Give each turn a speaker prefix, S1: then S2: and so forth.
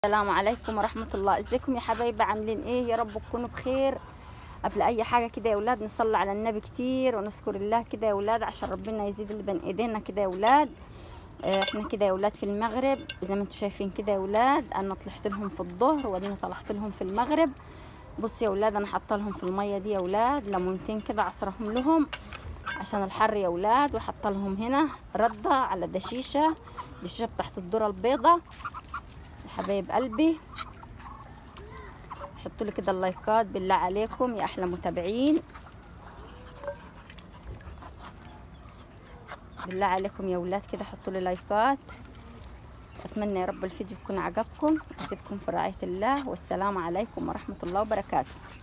S1: السلام عليكم ورحمة الله ازيكم يا حبايبي عاملين ايه يا رب تكونوا بخير قبل اي حاجة كده يا ولاد نصلي على النبي كتير ونذكر الله كده يا ولاد عشان ربنا يزيد اللي بين ايدينا كده يا ولاد آه، احنا كده يا ولاد في المغرب زي ما انتم شايفين كده يا ولاد انا طلعت لهم في الظهر وبعدين طلعت لهم في المغرب بص يا ولاد انا حاطه لهم في الميه دي يا ولاد ليمونتين كده عصرهم لهم عشان الحر يا ولاد وحاطه لهم هنا رده على دشيشه دشيشه تحت الذره البيضاء يا حبايب قلبي حطوا لي كده اللايكات بالله عليكم يا احلى متابعين بالله عليكم يا ولاد كده حطوا لي لايكات اتمنى يا رب الفيديو يكون عجبكم اسيبكم في رعايه الله والسلام عليكم ورحمه الله وبركاته